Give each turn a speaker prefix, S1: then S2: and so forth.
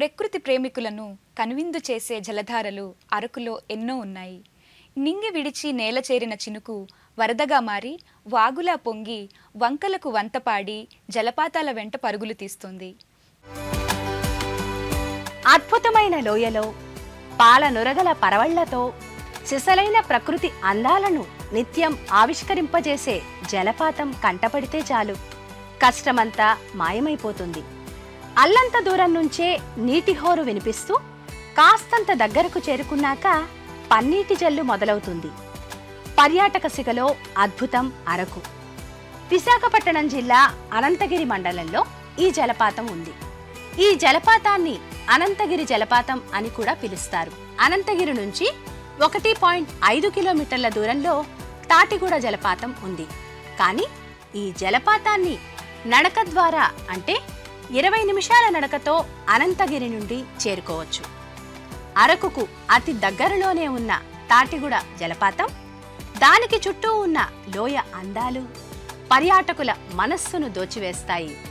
S1: ప్రకృతి ప్రేమికులను కనువిందు చేసే జలధారలు అరకులో ఎన్నో ఉన్నాయి నింగి విడిచి నేల చేరిన చినుకు వరదగా మారి వాగులా పొంగి వంకలకు వంతపాడి జలపాతాల వెంట పరుగులు తీస్తుంది
S2: అద్భుతమైన లోయలో పాల నురగల పరవళ్లతో సిసలైన ప్రకృతి అందాలను నిత్యం ఆవిష్కరింపజేసే జలపాతం కంటపడితే చాలు కష్టమంతా మాయమైపోతుంది అల్లంత దూరం నుంచే నీటి హోరు వినిపిస్తూ కాస్తంత దగ్గరకు చేరుకున్నాక పన్నీటి జల్లు మొదలవుతుంది పర్యాటక సిగలో అద్భుతం అరకు విశాఖపట్నం జిల్లా అనంతగిరి మండలంలో ఈ జలపాతం ఉంది ఈ జలపాతాన్ని అనంతగిరి జలపాతం అని కూడా పిలుస్తారు అనంతగిరి నుంచి ఒకటి పాయింట్ ఐదు కిలోమీటర్ల దూరంలో తాటిగూడ జలపాతం ఉంది కానీ ఈ జలపాతాన్ని నడక ద్వారా అంటే ఇరవై నిమిషాల నడకతో అనంతగిరి నుండి చేరుకోవచ్చు అరకుకు అతి దగ్గరలోనే ఉన్న తాటిగూడ జలపాతం దానికి చుట్టూ ఉన్న లోయ అందాలు పర్యాటకుల మనస్సును దోచివేస్తాయి